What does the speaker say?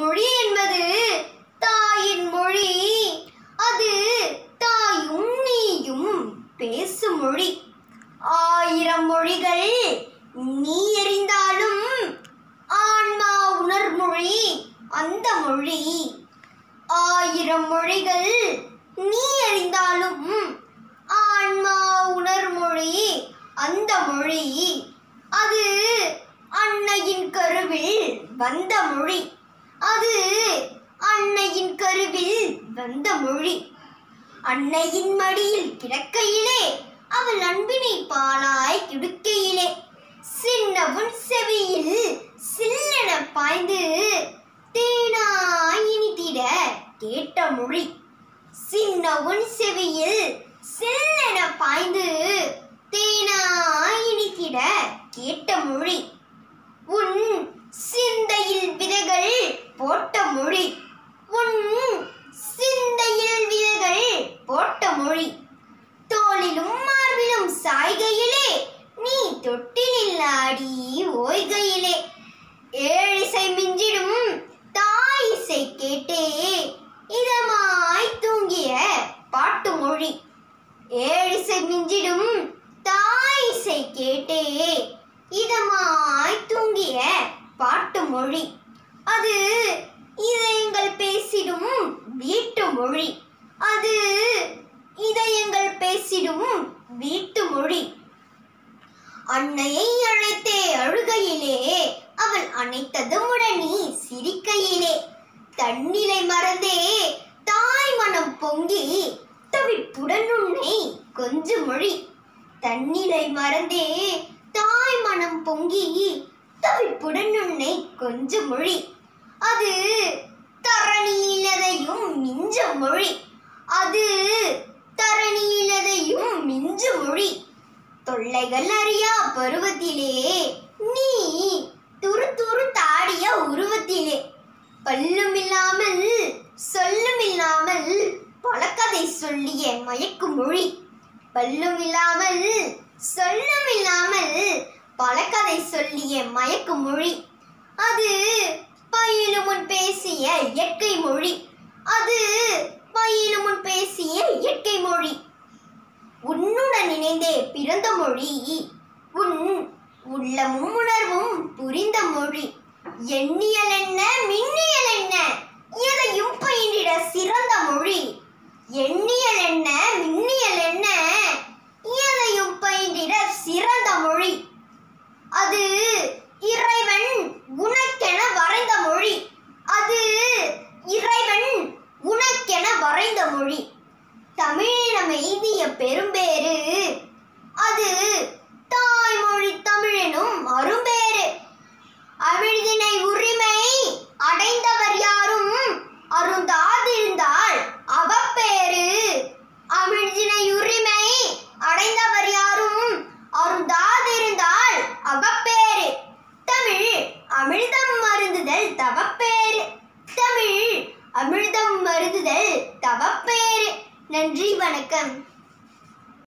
மொழி என்பது தாயின் மொழி அது தாயும் நீயும் பேசும் மொழி ஆயிரம் மொழிகள் நீ எறிந்தாலும் ஆன்மா உணர்மொழி அந்த மொழி ஆயிரம் மொழிகள் நீ அறிந்தாலும் ஆன்மா உணர்மொழி அந்த மொழி அது அன்னையின் கருவில் வந்த மொழி அது அன்னையின் கருவில் வந்த மொழி அன்னையின் மடியில் கிடக்கையிலே அவள் அன்பினை பாலாய் கிடுக்கையிலே சின்னவுன் செவியில் சில்லென பாய்ந்து தேனாய் இனித்திட கேட்ட மொழி சின்னவுன் செவியில் சில்லென பாய்ந்து தேனாய் இனித்திட கேட்ட மொழி உன் சிந்தையில் விதைகள் போட்ட மொழி உன் சிந்தையில் விதைகள் போட்ட மொழி தோளிலும் மார்பிலும் சாய்கையிலே நீ தொட்டிலில் ஆடி ஓய்கையிலே ஏழிசை மிஞ்சிடும் தாய் இசை கேட்டே இதமாய் தூங்கிய பாட்டு மொழி ஏழிசை மிஞ்சிடும் தாய் இசை கேட்டே இதமாய் தூங்கிய பாட்டு மொழி அது இதயங்கள் பேசிடும் வீட்டு மொழி அது இதயங்கள் பேசிடும் வீட்டு மொழி அன்னையை அழைத்தே அழுகையிலே அவள் அணைத்ததும் உடனே சிரிக்கையிலே தன்னிலை மறந்தே தாய் மனம் பொங்கி தவிப்புடன் உன்னை கொஞ்சு மொழி தன்னிலை மறந்தே தாய் மனம் பொங்கி தவிப்புடன் உன்னை கொஞ்சு மொழி அது தரணியிலதையும் மிஞ்ச மொழி அது தரணியிலதையும் மிஞ்சு மொழி தொல்லைகள் அறியா பருவத்திலே நீ துரு துரு தாடிய உருவத்திலே பல்லும் இல்லாமல் சொல்லும் இல்லாமல் பழக்கதை சொல்லிய மயக்கும் மொழி பல்லும் இல்லாமல் சொல்லும் இல்லாமல் பழக்கதை சொல்லிய மயக்கும் மொழி அது பயிலும் முன் பேசிய இயற்கை மொழி அது பயிலும் முன் பேசிய இயற்கை மொழி உன்னுடன் இணைந்தே பிறந்த மொழி உன் உள்ளமும் உணர்வும் புரிந்த மொழி எண்ணியல் என்ன மின்னியல் என்ன எதையும் பயின்றிட சிறந்த மொழி எண்ணியல் என்ன மின்னியல் என்ன எதையும் பயின்றிட சிறந்த மொழி அது இறைவன் உனக்கென வரைந்த மொழி அது இறைவன் உனக்கென வரைந்த மொழி தமிழினம் எய்திய பெரும்பேறு அது தாய்மொழி தமிழெனும் அரும்பேறு அமிழ்தினை உரிமை அடைந்தவர் யாரும் அருந்தாதிருந்தால் அவப்பேறு அமிழ்தினை உரிமை அடைந்தவர் யாரும் அருந்தாதிருந்தால் அவப்பேறு தமிழ் அமிழ்தம் மருந்துதல் தவப்பேறு தமிழ் அமிழ்தம் மருந்துதல் தவப்பேறு நன்றி வணக்கம்